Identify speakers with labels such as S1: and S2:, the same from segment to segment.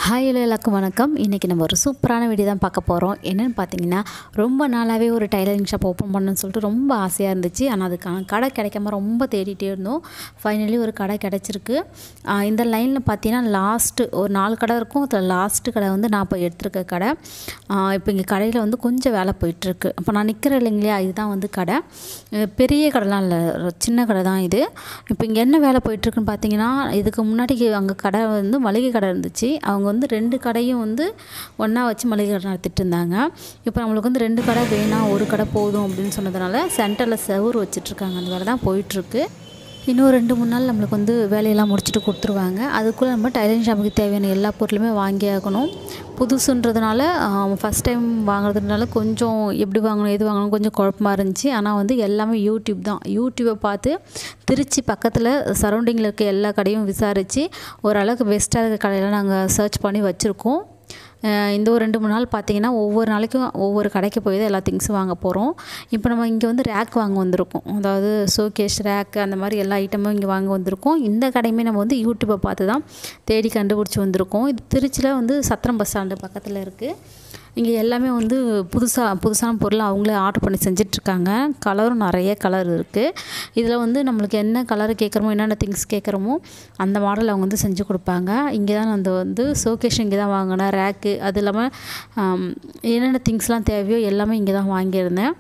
S1: hi hello எல்லாருக்கும் வணக்கம் இன்றைக்கி நம்ம ஒரு சூப்பரான வீடியோ தான் பார்க்க போகிறோம் என்னென்னு பார்த்தீங்கன்னா ரொம்ப நாளாகவே ஒரு டைலரிங் ஷாப் ஓப்பன் பண்ணணும்னு சொல்லிட்டு ரொம்ப ஆசையாக இருந்துச்சு ஆனால் அதுக்கான கடை கிடைக்காம ரொம்ப தேடிட்டே இருந்தோம் ஃபைனலி ஒரு கடை கிடச்சிருக்கு ஆஹ் இந்த லைனில் பார்த்தீங்கன்னா லாஸ்ட்டு ஒரு நாலு கடை இருக்கும் அதில் லாஸ்ட்டு கடை வந்து நான் இப்போ எடுத்திருக்க கடை ஆஹ் இப்போ இங்கே கடையில் வந்து கொஞ்சம் வேலை போயிட்டுருக்கு அப்போ நான் நிற்கிறேன் இல்லைங்களா இதுதான் வந்து கடை அஹ் பெரிய கடைலாம் இல்லை ஒரு சின்ன கடை தான் இது இப்போ இங்கே என்ன வேலை போயிட்டுருக்குன்னு பார்த்தீங்கன்னா இதுக்கு முன்னாடி அங்கே கடை வந்து மளிகை கடை இருந்துச்சு அவங்க வந்து ரெண்டு கடையும் வந்து ஒன்றா வச்சு மளிகை கடை நடத்திட்டு இருந்தாங்க இப்போ நம்மளுக்கு வந்து ரெண்டு கடை வேணாம் ஒரு கடை போதும் அப்படின்னு சொன்னதுனால சென்டரில் செவுறு வச்சிட்ருக்காங்க அந்த வேலை தான் போயிட்டுருக்கு இன்னும் ரெண்டு மூணு நாள் நம்மளுக்கு வந்து வேலையெல்லாம் முடிச்சுட்டு கொடுத்துருவாங்க அதுக்குள்ளே நம்ம டைலரிங் ஷாப்புக்கு தேவையான எல்லா பொருளுமே வாங்கி ஆகணும் புதுசுன்றதுனால ஃபஸ்ட் டைம் வாங்குறதுனால கொஞ்சம் எப்படி வாங்கணும் எது வாங்கணும் கொஞ்சம் குழப்பமாக இருந்துச்சு ஆனால் வந்து எல்லாமே யூடியூப் தான் யூடியூப்பை பார்த்து திருச்சி பக்கத்தில் சரௌண்டிங்கில் இருக்க எல்லா கடையும் விசாரித்து ஓரளவுக்கு பெஸ்ட்டாக இருக்க கடையெல்லாம் நாங்கள் சர்ச் பண்ணி வச்சுருக்கோம் அஹ் இந்த ஒரு ரெண்டு மூணு நாள் பார்த்தீங்கன்னா ஒவ்வொரு நாளைக்கும் ஒவ்வொரு கடைக்கு போய் தான் எல்லா திங்ஸும் வாங்க போகிறோம் இப்போ நம்ம இங்கே வந்து ரேக் வாங்க வந்திருக்கோம் அதாவது ஷோகேஷ் ரேக் அந்த மாதிரி எல்லா ஐட்டமும் இங்கே வாங்க வந்திருக்கோம் இந்த கடையுமே நம்ம வந்து யூடியூப்பை பார்த்து தான் தேடி கண்டுபிடிச்சி வந்திருக்கோம் இது திருச்சியில் வந்து சத்திரம் பஸ் ஸ்டாண்டு பக்கத்தில் இருக்குது இங்கே எல்லாமே வந்து புதுசாக புதுசான பொருள் அவங்களே ஆர்டர் பண்ணி செஞ்சிட்ருக்காங்க கலரும் நிறைய கலர் இருக்குது இதில் வந்து நம்மளுக்கு என்ன கலர் கேட்குறோமோ என்னென்ன திங்ஸ் கேட்குறோமோ அந்த மாடல் அவங்க வந்து செஞ்சு கொடுப்பாங்க இங்கே தான் அந்த வந்து ஷோகேஷ் இங்கே தான் வாங்கினேன் ரேக்கு அது இல்லாமல் ஆம், என்னென்ன திங்ஸ்லாம் தேவையோ எல்லாமே இங்கே தான் வாங்கியிருந்தேன்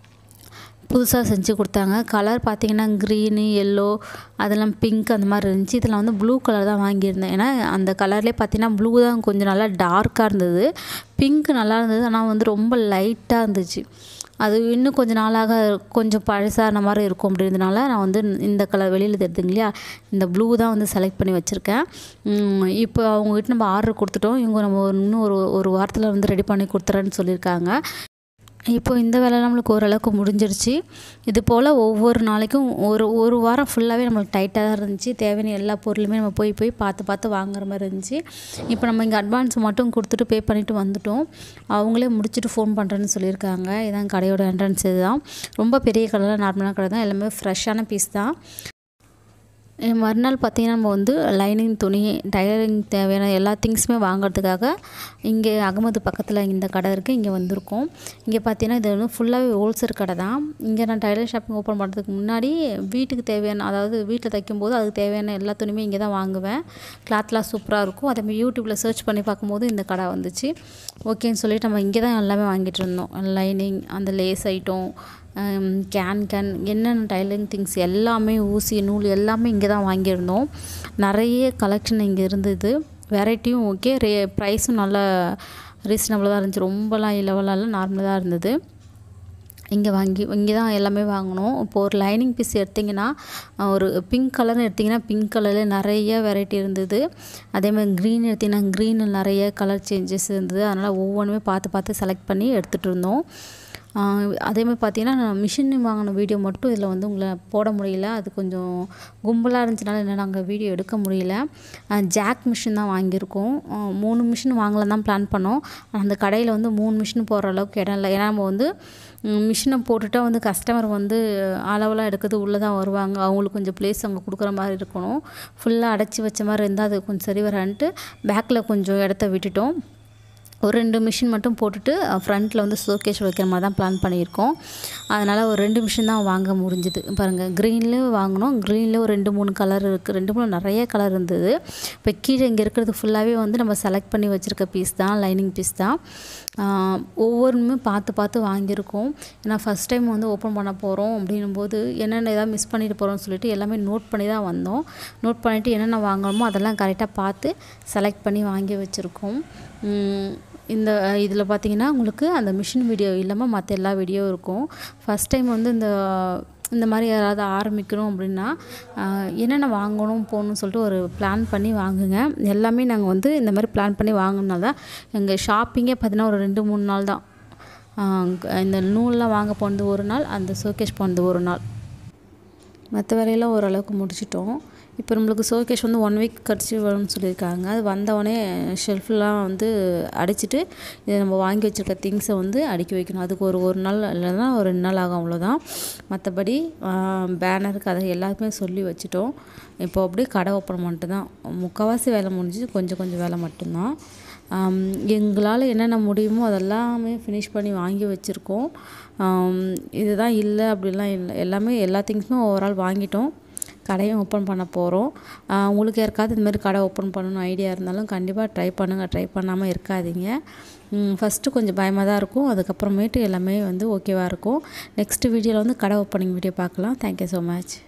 S1: புதுசாக செஞ்சு கொடுத்தாங்க கலர் பார்த்தீங்கன்னா க்ரீனு எல்லோ அதெல்லாம் பிங்க் அந்த மாதிரி இருந்துச்சு இதில் வந்து ப்ளூ கலர் தான் வாங்கியிருந்தேன் ஏன்னா அந்த கலர்லேயே பார்த்தீங்கன்னா ப்ளூ தான் கொஞ்சம் நல்லா டார்க்காக இருந்தது பிங்க் நல்லா இருந்தது ஆனால் வந்து ரொம்ப லைட்டாக இருந்துச்சு அது இன்னும் கொஞ்சம் நாளாக கொஞ்சம் பழசான மாதிரி இருக்கும் அப்படின்றதுனால நான் வந்து இந்த கலர் வெளியில் தெரியுதுங்க இல்லையா இந்த ப்ளூ தான் வந்து செலக்ட் பண்ணி வச்சுருக்கேன் உம், இப்போ அவங்ககிட்ட நம்ம ஆர்டர் கொடுத்துட்டோம் இவங்க நம்ம ஒரு- இன்னும் ஒரு ஒரு வாரத்தில் வந்து ரெடி பண்ணி கொடுத்துறேன்னு சொல்லியிருக்காங்க இப்போ இந்த வேலை நம்மளுக்கு ஓரளவுக்கு முடிஞ்சிருச்சு இது போல் ஒவ்வொரு நாளைக்கும் ஒரு ஒரு வாரம் ஃபுல்லாகவே நம்மளுக்கு டைட்டாக தான் இருந்துச்சு தேவையான எல்லா பொருளுமே நம்ம போய் போய் பார்த்து பார்த்து வாங்குற மாதிரி இருந்துச்சு இப்போ நம்ம இங்கே அட்வான்ஸ் மட்டும் கொடுத்துட்டு பே பண்ணிவிட்டு வந்துட்டோம் அவங்களே முடிச்சுட்டு ஃபோன் பண்ணுறேன்னு சொல்லியிருக்காங்க இதான் கடையோட என்ட்ரன்ஸ் இதுதான் ரொம்ப பெரிய கடைலாம் நார்மலான கடை தான் எல்லாமே ஃப்ரெஷ்ஷான பீஸ் தான் அஹ் மறுநாள் பார்த்தீங்கன்னா நம்ம வந்து லைனிங் துணி டைலரிங் தேவையான எல்லா திங்ஸுமே வாங்குறதுக்காக இங்கே அகமது பக்கத்தில் இந்த கடை இருக்குது இங்கே வந்திருக்கோம் இங்கே பார்த்தீங்கன்னா இது வந்து ஃபுல்லாகவே ஹோல்சேல் கடை தான் இங்கே நான் டைலர் ஷாப்பிங் ஓப்பன் பண்ணுறதுக்கு முன்னாடி வீட்டுக்கு தேவையான அதாவது வீட்டில் தைக்கும்போது அதுக்கு தேவையான எல்லா துணியுமே இங்கே தான் வாங்குவேன் கிளாத்லாம் சூப்பராக இருக்கும் அதே மாதிரி யூடியூப்பில் சர்ச் பண்ணி பார்க்கும்போது இந்த கடை வந்துச்சு ஓகேன்னு சொல்லிட்டு நம்ம இங்கே தான் எல்லாமே வாங்கிட்டு இருந்தோம் லைனிங் அந்த லேஸ் ஐட்டம் கேன் கேன் என்னென்ன டைலரிங் திங்ஸ் எல்லாமே ஊசி நூல் எல்லாமே இங்கே தான் வாங்கியிருந்தோம் நிறைய கலெக்ஷன் இங்கே இருந்தது வெரைட்டியும் ஓகே ரே ப்ரைஸும் நல்ல ரீசனபிளாக தான் இருந்துச்சு ரொம்பலாம் லெவலாக இல்லை நார்மலாக தான் இருந்தது இங்கே வாங்கி இங்கே தான் எல்லாமே வாங்கினோம் இப்போ ஒரு லைனிங் பீஸ் எடுத்திங்கன்னா அஹ், ஒரு பிங்க் கலர்னு எடுத்திங்கன்னா பிங்க் கலரில் நிறைய வெரைட்டி இருந்தது அதே மாதிரி க்ரீன் எடுத்திங்கன்னா க்ரீனில் நிறைய கலர் சேஞ்சஸ் இருந்தது அதனால் ஒவ்வொன்றுமே பார்த்து பார்த்து செலக்ட் பண்ணி எடுத்துகிட்டு இருந்தோம் ஆஹ் அதே மாதிரி பார்த்தீங்கன்னா நான் மிஷின் வாங்கின வீடியோ மட்டும் இதில் வந்து உங்களை போட முடியல அது கொஞ்சம் கும்பலாக இருந்துச்சுனால என்ன நாங்கள் வீடியோ எடுக்க முடியல ஜாக் மிஷின் தான் வாங்கியிருக்கோம் ஆஹ் மூணு மிஷின் வாங்கலாம் தான் பிளான் பண்ணோம் ஆனா அந்த கடையில் வந்து மூணு மிஷின் போடுற அளவுக்கு இடம் இல்லை ஏன்னா நம்ம வந்து மிஷினை போட்டுட்டா வந்து கஸ்டமர் வந்து அளவெல்லாம் எடுக்கிறது உள்ளே தான் வருவாங்க அவங்களுக்கு கொஞ்சம் ப்ளேஸ் அங்கே கொடுக்குற மாதிரி இருக்கணும் ஃபுல்லாக அடைச்சி வச்ச மாதிரி இருந்தால் அது கொஞ்சம் சரி வரான்ட்டு பேக்கில் கொஞ்சம் இடத்த விட்டுட்டோம் ஒரு ரெண்டு மிஷின் மட்டும் போட்டுட்டு ஃப்ரண்ட்டில் வந்து ஷோகேஸ் வைக்கிற மாதிரி தான் பிளான் பண்ணியிருக்கோம் அதனால் ஒரு ரெண்டு மிஷின் தான் வாங்க முடிஞ்சுது பாருங்கள் க்ரீன்லேயும் வாங்கினோம் க்ரீனில் ஒரு ரெண்டு மூணு கலர் இருக்குது ரெண்டு மூணு நிறைய கலர் இருந்தது இப்போ கீழே இங்கே இருக்கிறது ஃபுல்லாகவே வந்து நம்ம செலக்ட் பண்ணி வச்சுருக்க பீஸ் தான் லைனிங் பீஸ் தான் ஆஹ் ஒவ்வொன்றுமே பார்த்து பார்த்து வாங்கியிருக்கோம் ஏன்னா ஃபஸ்ட் டைம் வந்து ஓப்பன் பண்ண போகிறோம் அப்படின்னும் போது என்னென்ன ஏதாவது மிஸ் பண்ணிட்டு போகிறோம்னு சொல்லிட்டு எல்லாமே நோட் பண்ணி தான் வந்தோம் நோட் பண்ணிவிட்டு என்னென்ன வாங்கணுமோ அதெல்லாம் கரெக்டாக பார்த்து செலக்ட் பண்ணி வாங்கி வச்சுருக்கோம் உம், இந்த இதில் பார்த்தீங்கன்னா உங்களுக்கு அந்த மிஷின் வீடியோ இல்லாமல் மற்ற எல்லா வீடியோ இருக்கும் ஃபஸ்ட் டைம் வந்து இந்த இந்த மாதிரி யாராவது ஆரம்பிக்கணும் அப்படின்னா ஆஹ், என்னென்ன வாங்கணும் போகணும்னு சொல்லிட்டு ஒரு பிளான் பண்ணி வாங்குங்க எல்லாமே நாங்கள் வந்து இந்த மாதிரி பிளான் பண்ணி வாங்கினால தான் எங்கள் ஷாப்பிங்கே பார்த்தீங்கன்னா ஒரு ரெண்டு மூணு நாள் தான் ஆஹ், இந்த நூல்லாம் வாங்க போனது ஒரு நாள் அந்த ஷோகேஸ் போனது ஒரு நாள் மற்ற வேலையெல்லாம் ஓரளவுக்கு முடிச்சிட்டோம் இப்போ நம்மளுக்கு ஷோகேஷ் வந்து ஒன் வீக் கழிச்சு வரும்னு சொல்லியிருக்காங்க அது வந்தவொடனே ஷெல்ஃப்லாம் வந்து அடிச்சுட்டு இதை நம்ம வாங்கி வச்சுருக்க திங்ஸை வந்து அடுக்கி வைக்கணும் அதுக்கு ஒரு ஒரு நாள் இல்லைன்னா ஒரு ரெண்டு நாள் ஆகும் அவ்வளோதான் மற்றபடி பேனர் கதை எல்லாருக்குமே சொல்லி வச்சுட்டோம் இப்போ அப்படியே கடை ஓப்பன் பண்ணிட்டு தான் முக்கால்வாசி வேலை முடிஞ்சு கொஞ்சம் கொஞ்சம் வேலை மட்டும்தான் எங்களால் என்னென்ன முடியுமோ அதெல்லாமே ஃபினிஷ் பண்ணி வாங்கி வச்சுருக்கோம் இதுதான் இல்லை அப்படிலாம் இல்லை எல்லாமே எல்லா திங்ஸுமே ஓவரால் வாங்கிட்டோம் கடையும் ஓப்பன் பண்ண போகிறோம் உங்களுக்கு யாருக்காவது இந்த மாதிரி கடை ஓப்பன் பண்ணணும் ஐடியா இருந்தாலும் கண்டிப்பாக ட்ரை பண்ணுங்கள் ட்ரை பண்ணாமல் இருக்காதீங்க ஃபஸ்ட்டு கொஞ்சம் பயமாக தான் இருக்கும் அதுக்கப்புறமேட்டு எல்லாமே வந்து ஓகேவாக இருக்கும் நெக்ஸ்ட் வீடியோவில் வந்து கடை ஓப்பனிங் வீடியோ பார்க்கலாம் தேங்க்யூ ஸோ மச்